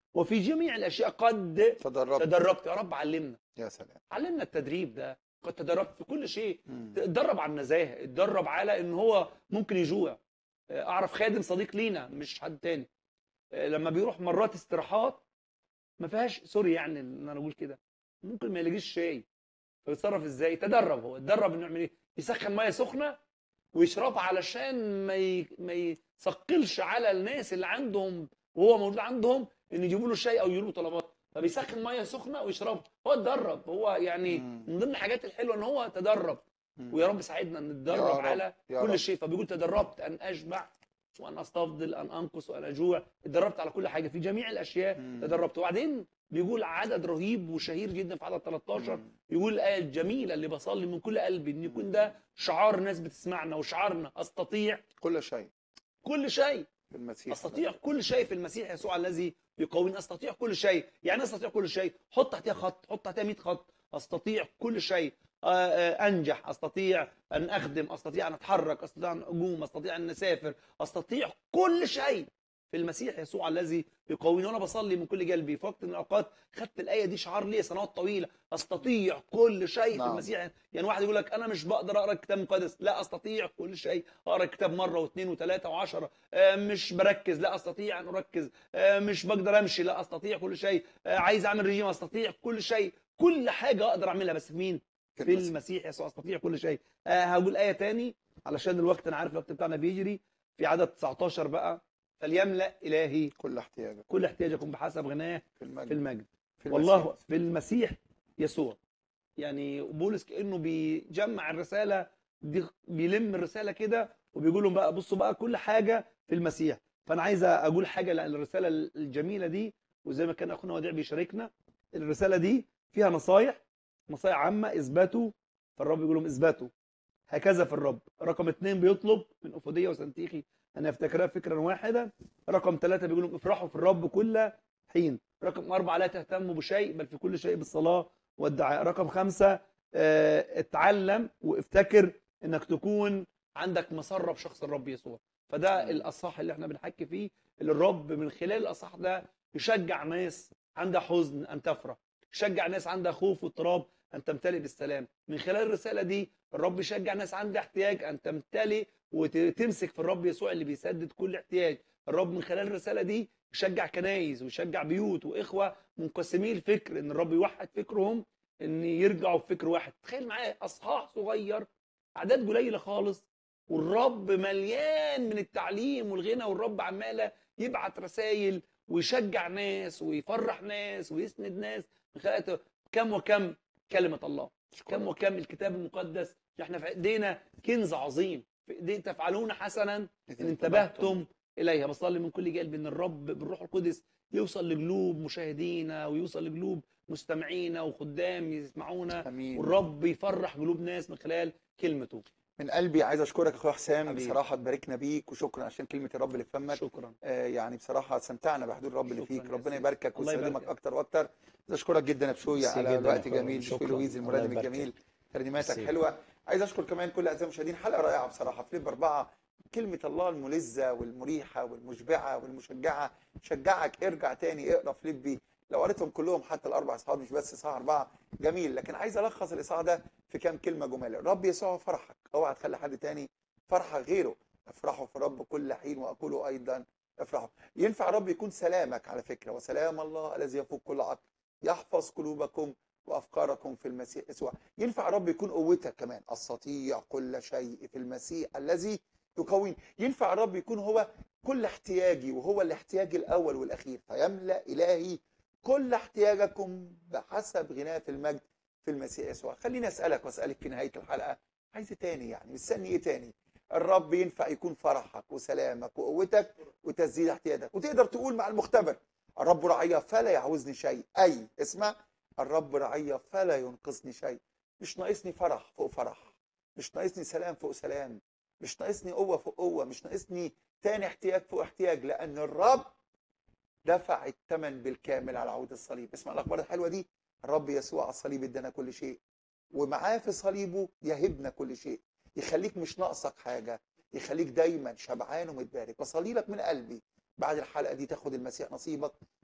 وفي جميع الاشياء قد تدربت تدربت يا رب علمنا يا سلام علمنا التدريب ده قد تدربت في كل شيء مم. اتدرب على النزاهه اتدرب على ان هو ممكن يجوع اعرف خادم صديق لينا مش حد تاني لما بيروح مرات استراحات ما فيهاش سوري يعني ان انا اقول كده ممكن ما يلاقيش شاي فيتصرف ازاي تدرب هو اتدرب انه يعمل ايه يسخن ميه سخنه ويشربها علشان ما ي... ما يثقلش على الناس اللي عندهم وهو موجود عندهم ان يجيبوا له شاي او يجيبوا له طلبات فبيسخن ميه سخنه ويشربها هو اتدرب هو يعني مم. من ضمن الحاجات الحلوه ان هو تدرب مم. ويا رب ساعدنا ان يا نتدرب رب، على يا كل رب. شيء فبيقول تدربت ان اشبع وان استفضل ان انقص وان اجوع اتدربت على كل حاجه في جميع الاشياء مم. تدربت وبعدين بيقول عدد رهيب وشهير جدا في عدد 13 مم. يقول الايه الجميله اللي بصلي من كل قلبي ان يكون ده شعار الناس بتسمعنا وشعارنا استطيع كل شيء كل شيء في المسيح استطيع كل شيء في المسيح يسوع الذي يقويني استطيع كل شيء يعني إيه استطيع كل شيء حط تحتها خط حط تحتها 100 خط استطيع كل شيء آه، آه، انجح استطيع ان اخدم استطيع ان اتحرك استطيع ان اقوم استطيع ان اسافر استطيع كل شيء في المسيح يسوع الذي يقويني وانا بصلي من كل قلبي في وقت من الاوقات خدت الايه دي شعار ليا سنوات طويله استطيع كل شيء في نعم. المسيح يعني واحد يقول لك انا مش بقدر اقرا الكتاب المقدس لا استطيع كل شيء اقرا الكتاب مره واثنين وثلاثه وعشره آه، مش بركز لا استطيع ان اركز آه، مش بقدر امشي لا استطيع كل شيء آه، عايز اعمل رجيم استطيع كل شيء كل حاجه اقدر اعملها بس في مين في في المسيح. المسيح يسوع استطيع كل شيء آه، هقول ايه تاني علشان الوقت انا عارف الوقت بتاعنا بيجري في عدد 19 بقى فليملا الهي كل احتياجك كل احتياجكم بحسب غناه في المجد في المجد في والله المسيح. في المسيح يسوع يعني بولس كانه بيجمع الرساله دي بيلم الرساله كده وبيقول لهم بقى بصوا بقى كل حاجه في المسيح فانا عايز اقول حاجه للرساله الجميله دي وزي ما كان اخونا وديع بيشاركنا الرساله دي فيها نصايح نصايح عامه اثباتوا فالرب يقول لهم اثباتوا هكذا في الرب رقم اثنين بيطلب من افوديه وسنتيخي ان يفتكرها فكرا واحدا رقم ثلاثة بيقول لهم افرحوا في الرب كل حين رقم أربعة لا تهتموا بشيء بل في كل شيء بالصلاة والدعاء رقم خمسة آه، اتعلم وافتكر انك تكون عندك مسرة بشخص الرب يسوع فده الأصح اللي احنا بنحكي فيه اللي الرب من خلال الأصح ده يشجع ناس عندها حزن أن تفرح يشجع ناس عندها خوف واضطراب أن تمتلئ بالسلام من خلال الرسالة دي الرب يشجع ناس عندها احتياج أن تمتلئ وتمسك في الرب يسوع اللي بيسدد كل احتياج الرب من خلال الرسالة دي يشجع كنايس ويشجع بيوت وإخوة منقسمي الفكر إن الرب يوحد فكرهم إن يرجعوا بفكر واحد تخيل معايا أصحاح صغير أعداد قليلة خالص والرب مليان من التعليم والغنى والرب عمالة يبعت رسائل ويشجع ناس ويفرح ناس ويسند ناس من خلال كم وكم كلمة الله كم وكم الكتاب المقدس احنا في ايدينا كنز عظيم في ايدينا تفعلون حسنا ان انتبهتم اليها بصلي من كل قلبي ان الرب بالروح القدس يوصل لقلوب مشاهدينا ويوصل لقلوب مستمعينا وخدام يسمعونا امين والرب يفرح قلوب ناس من خلال كلمته من قلبي عايز اشكرك يا اخويا حسام حبيبي. بصراحه تباركنا بيك وشكرا عشان كلمه الرب اللي في فمك شكرا آه يعني بصراحه استمتعنا بحضور الرب اللي شكراً فيك يا ربنا سيدي. يباركك الله ويسلمك يباركك. اكتر واكتر عايز اشكرك جدا يا بشوي ميرسي على جداً الوقت يا أخويا. جميل بشوي شكراً. لويز الله المرنم يباركك. الجميل ترنيماتك ميرسي. حلوه عايز اشكر كمان كل اعزائي المشاهدين حلقه رائعه بصراحه فيليب اربعه كلمه الله الملذه والمريحه والمشبعه والمشجعه شجعك ارجع تاني اقرا فيليبي لو قريتهم كلهم حتى الاربع اصحاب مش بس اصحاح اربعه جميل لكن عايز الخص الاصحاح ده في كام كلمه جمال الرب يسوع فرحك اوعى تخلي حد تاني فرحك غيره افرحوا في الرب كل حين واقول ايضا افرحوا ينفع الرب يكون سلامك على فكره وسلام الله الذي يفوق كل عقل يحفظ قلوبكم وافكاركم في المسيح يسوع ينفع الرب يكون قوتك كمان استطيع كل شيء في المسيح الذي يقويني ينفع الرب يكون هو كل احتياجي وهو الاحتياج الاول والاخير فيملا الهي كل احتياجكم بحسب غناه في المجد في المسيح يسوع خليني اسالك واسالك في نهايه الحلقه عايز إيه تاني يعني مستني ايه تاني الرب ينفع يكون فرحك وسلامك وقوتك وتسديد احتياجك وتقدر تقول مع المختبر الرب رعية فلا يعوزني شيء اي اسمع الرب رعية فلا ينقصني شيء مش ناقصني فرح فوق فرح مش ناقصني سلام فوق سلام مش ناقصني قوة فوق قوة مش ناقصني تاني احتياج فوق احتياج لأن الرب دفع الثمن بالكامل على عود الصليب اسمع الأخبار الحلوة دي الرب يسوع على الصليب ادانا كل شيء ومعاه في صليبه يهبنا كل شيء يخليك مش ناقصك حاجة يخليك دايما شبعان ومتبارك بصلي لك من قلبي بعد الحلقة دي تاخد المسيح نصيبك